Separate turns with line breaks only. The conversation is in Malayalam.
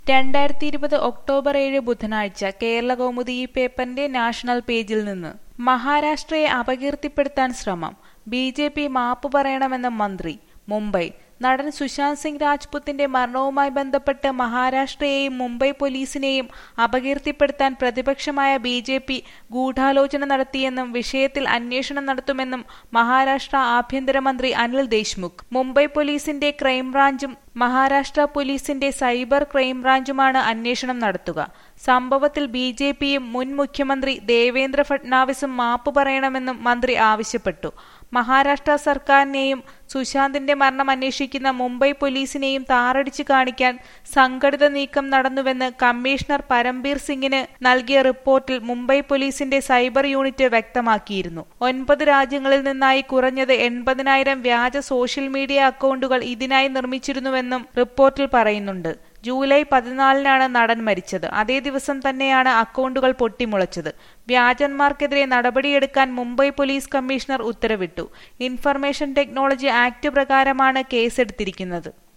രണ്ടായിരത്തി ഇരുപത് ഒക്ടോബർ ഏഴ് ബുധനാഴ്ച കേരള കൗമുദി ഈ പേപ്പറിന്റെ നാഷണൽ പേജിൽ നിന്ന് മഹാരാഷ്ട്രയെ അപകീർത്തിപ്പെടുത്താൻ ശ്രമം ബി ജെ പി മാപ്പ് പറയണമെന്ന് മന്ത്രി മുംബൈ നടൻ സുശാന്ത് സിംഗ് രാജ്പുത്തിന്റെ മരണവുമായി ബന്ധപ്പെട്ട് മഹാരാഷ്ട്രയെയും മുംബൈ പോലീസിനെയും അപകീർത്തിപ്പെടുത്താൻ പ്രതിപക്ഷമായ ബി ജെ പി ഗൂഢാലോചന നടത്തിയെന്നും വിഷയത്തിൽ അന്വേഷണം നടത്തുമെന്നും മഹാരാഷ്ട്ര ആഭ്യന്തരമന്ത്രി അനിൽ ദേശ്മുഖ് മുംബൈ പോലീസിന്റെ ക്രൈംബ്രാഞ്ചും മഹാരാഷ്ട്ര പോലീസിന്റെ സൈബർ ക്രൈംബ്രാഞ്ചുമാണ് അന്വേഷണം നടത്തുക സംഭവത്തിൽ ബി ജെ പിയും മുൻ മുഖ്യമന്ത്രി ദേവേന്ദ്ര ഫട്നാവിസും മാപ്പ് പറയണമെന്നും മന്ത്രി ആവശ്യപ്പെട്ടു മഹാരാഷ്ട്ര സർക്കാരിനെയും സുശാന്തിന്റെ മരണം അന്വേഷിക്കുന്ന മുംബൈ പോലീസിനെയും താറടിച്ചു കാണിക്കാൻ സംഘടിത നീക്കം നടന്നുവെന്ന് കമ്മീഷണർ പരംബീർ സിംഗിന് നൽകിയ റിപ്പോർട്ടിൽ മുംബൈ പോലീസിന്റെ സൈബർ യൂണിറ്റ് വ്യക്തമാക്കിയിരുന്നു ഒൻപത് രാജ്യങ്ങളിൽ നിന്നായി കുറഞ്ഞത് എൺപതിനായിരം വ്യാജ സോഷ്യൽ മീഡിയ അക്കൗണ്ടുകൾ ഇതിനായി നിർമ്മിച്ചിരുന്നുവെന്നും റിപ്പോർട്ടിൽ പറയുന്നുണ്ട് ജൂലൈ പതിനാലിനാണ് നടൻ മരിച്ചത് അതേ ദിവസം തന്നെയാണ് അക്കൗണ്ടുകൾ പൊട്ടിമുളച്ചത് വ്യാജന്മാർക്കെതിരെ നടപടിയെടുക്കാൻ മുംബൈ പോലീസ് കമ്മീഷണർ ഉത്തരവിട്ടു ഇൻഫർമേഷൻ ടെക്നോളജി ആക്ട് പ്രകാരമാണ് കേസെടുത്തിരിക്കുന്നത്